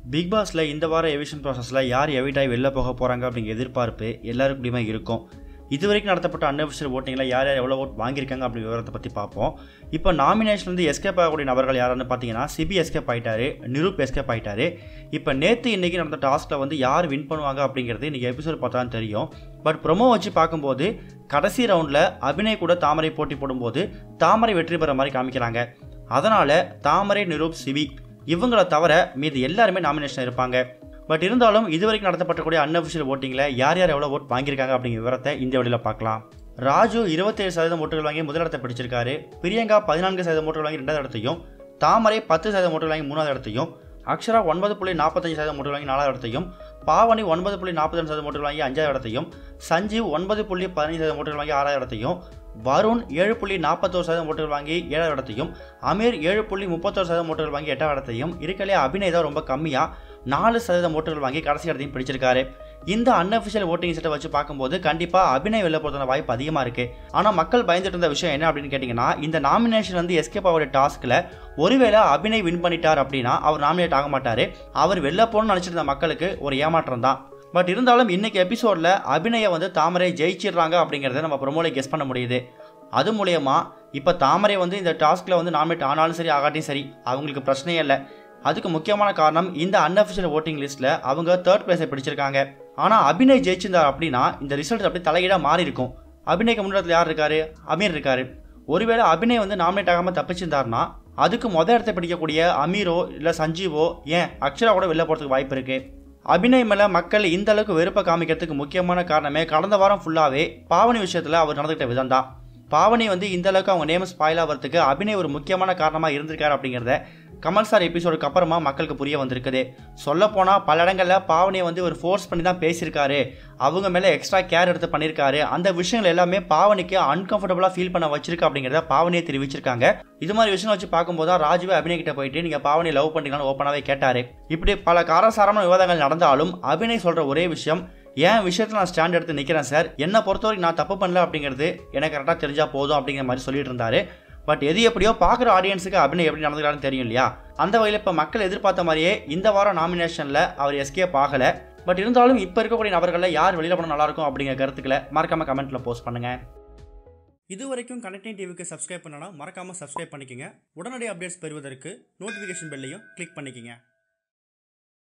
big பாஸில் இந்த வார எவிஷன் ப்ராசஸில் யார் எவிட் ஆகி வெளில போக போகிறாங்க அப்படிங்கிற எதிர்பார்ப்பு எல்லாருக்குமே இருக்கும் இது வரைக்கும் நடத்தப்பட்ட அன்அஃபிஷியல் ஓட்டிங்கில் யார் யார் எவ்வளோ ஓட் வாங்கியிருக்காங்க அப்படிங்கிற விவரத்தை பற்றி பார்ப்போம் இப்போ நாமினேஷன்லேருந்து எஸ்கேப் ஆகக்கூடிய நபர்கள் யாருன்னு பார்த்தீங்கன்னா சிபி எஸ்கேப் ஆயிட்டாரு நிரூப் எஸ்கேப் ஆயிட்டாரு இப்போ நேற்று இன்றைக்கி நடந்த டாஸ்கில் வந்து யார் வின் பண்ணுவாங்க அப்படிங்கிறது இன்றைக்கி எபிசோட் பார்த்தா தான் தெரியும் பட் ப்ரொமோ வச்சு பார்க்கும்போது கடைசி ரவுண்டில் அபிநய் கூட தாமரை போட்டி போடும்போது தாமரை வெற்றி பெற மாதிரி காமிக்கிறாங்க அதனால் தாமரை நிரூப் சிவி இவங்கள தவிர மீது எல்லாருமே நாமினேஷன் இருப்பாங்க பட் இருந்தாலும் இதுவரைக்கும் நடத்தப்பட்டக்கூடிய அன்அஃபிஷியல் ஓட்டிங்கில் யார் யார் எவ்வளோ ஓட் வாங்கியிருக்காங்க அப்படிங்கிற விவரத்தை இந்த வழியில் பார்க்கலாம் ராஜு இருபத்தேழு சதவீதம் ஓட்டுகள் வாங்கி முதலிடத்தை பிடிச்சிருக்காரு பிரியங்கா பதினான்கு சதவீதம் ஓட்டுகள் வாங்கி ரெண்டாவது இடத்தையும் தாமரை பத்து சதவீதம் ஓட்டுகள் வாங்கி மூணாவது இடத்தையும் அக்ஷரா ஒன்பது புள்ளி நாற்பத்தஞ்சு சதவீதம் ஓட்டுகள் வாங்கி நாலாவது இடத்தையும் பாவனி ஒன்பது புள்ளி நாற்பத்தஞ்சு சதவீதம் ஓட்டுகள் வாங்கி அஞ்சாவது இடத்தையும் சஞ்சீவ் ஒன்பது புள்ளி பதினஞ்சு சதவீதம் ஓட்டுகள் வாங்கி ஆறாவது இடத்தையும் வருண் ஏழு புள்ளி நாற்பத்தோரு சதவீதம் ஓட்டுகள் வாங்கி ஏழாவது இடத்தையும் அமீர் ஏழு புள்ளி முப்பத்தோரு சதவீதம் ஓட்டுகள் வாங்கி எட்டாவது இடத்தையும் இருக்கலே அபிநய் தான் ரொம்ப கம்மியாக நாலு சதவீதம் ஓட்டுகள் வாங்கி கடைசி இடத்தையும் பிடிச்சிருக்காரு இந்த அன்அஃபிஷியல் ஓட்டிங் செட்டை வச்சு பார்க்கும்போது கண்டிப்பாக அபிநய் வெளில போகிறதுன வாய்ப்பு அதிகமாக இருக்குது ஆனால் மக்கள் பயந்துட்டு இருந்த விஷயம் என்ன அப்படின்னு கேட்டிங்கன்னா இந்த நாமினேஷன் வந்து எஸ்கேப் ஆகிற டாஸ்கில் ஒருவேளை அபிநய் வின் பண்ணிட்டார் அப்படின்னா அவர் நாமினேட் ஆக மாட்டார் அவர் வெளில போகணும்னு நினச்சிருந்த மக்களுக்கு ஒரு ஏமாற்றம் தான் பட் இருந்தாலும் இன்னைக்கு எபிசோடில் அபிநயை வந்து தாமரை ஜெயிச்சிடுறாங்க அப்படிங்கிறத நம்ம ப்ரொமோல கெஸ் பண்ண முடியுது அது மூலயமா இப்போ தாமரை வந்து இந்த டாஸ்கில் வந்து நாமினேட் ஆனாலும் சரி ஆகாட்டியும் சரி அவங்களுக்கு பிரச்சனையே இல்லை அதுக்கு முக்கியமான காரணம் இந்த அன்அஃபிஷியல் ஓட்டிங் லிஸ்ட்டில் அவங்க தேர்ட் பிளேஸை பிடிச்சிருக்காங்க ஆனால் அபிநய் ஜெயிச்சிருந்தார் அப்படின்னா இந்த ரிசல்ட் அப்படி தலையீடாக மாறி இருக்கும் அபிநய்க்கு முன்னாடி யார் இருக்காரு அமீர் இருக்காரு ஒருவேளை அபிநய் வந்து நாமினேட் ஆகாமல் தப்பிச்சிருந்தாருன்னா அதுக்கு மொதல் இடத்தை பிடிக்கக்கூடிய அமீரோ இல்லை சஞ்சீவோ ஏன் அக்ஷரா கூட வெளில போகிறதுக்கு வாய்ப்பு இருக்குது அபிநய் மேலே மக்கள் இந்த அளவுக்கு வெறுப்பை காமிக்கிறதுக்கு முக்கியமான காரணமே கடந்த வாரம் ஃபுல்லாகவே பாவனி விஷயத்தில் அவர் நடந்துக்கிட்ட விதம் தான் பாவனி வந்து இந்த அளவுக்கு அவங்க நேம் ஸ்பாயில் ஆகிறதுக்கு அபிநய் ஒரு முக்கியமான காரணமாக இருந்திருக்காரு அப்படிங்கிறத கமல் சார் எபிசோடுக்கு அப்புறமா மக்களுக்கு புரிய வந்திருக்குது சொல்லப்போனால் பல இடங்களில் பாவனியை வந்து ஒரு ஃபோர்ஸ் பண்ணி தான் பேசியிருக்காரு அவங்க மேலே எக்ஸ்ட்ரா கேர் எடுத்து பண்ணியிருக்காரு அந்த விஷயங்கள் எல்லாமே பாவனிக்கு அன்கம்ஃபர்டபுளாக ஃபீல் பண்ண வச்சிருக்கு அப்படிங்கிறத பாவனியை தெரிவிச்சிருக்காங்க இது மாதிரி விஷயம் வச்சு பார்க்கும்போது தான் ராஜுவே அபிநய் கிட்ட போயிட்டு நீங்கள் பாவனியை லவ் பண்ணிங்களான்னு ஓப்பனாகவே கேட்டார் இப்படி பல காரசாரமான விவாதங்கள் நடந்தாலும் அபிநய் சொல்கிற ஒரே விஷயம் என் விஷயத்தில் நான் ஸ்டாண்ட் எடுத்து நிற்கிறேன் சார் என்னை பொறுத்தவரைக்கும் நான் தப்பு பண்ணல அப்படிங்கிறது எனக்கு கரெக்டாக தெரிஞ்சால் போதும் அப்படிங்கிற மாதிரி சொல்லிட்டு இருந்தாரு பட் எது எப்படியோ பார்க்குற ஆடியன்ஸுக்கு அபிநய் எப்படி நடந்துக்கிறான்னு தெரியும் இல்லையா அந்த வகையில் இப்போ மக்கள் எதிர்பார்த்த மாதிரியே இந்த வாரம் நாமினேஷனில் அவர் எஸ்கேப் ஆகலை பட் இருந்தாலும் இப்போ இருக்கக்கூடிய நபர்களில் யார் வெளியில் போனால் நல்லாயிருக்கும் அப்படிங்கிற கருத்துக்களை மறக்காமல் கமெண்ட்டில் போஸ்ட் பண்ணுங்கள் இது வரைக்கும் கனெக்டிங் டிவிக்கு சப்ஸ்கிரைப் பண்ணனா மறக்காமல் சப்ஸ்கிரைப் பண்ணிக்கங்க உடனடி அப்டேட்ஸ் பெறுவதற்கு நோட்டிஃபிகேஷன் பெல்லையும் கிளிக் பண்ணிக்கங்க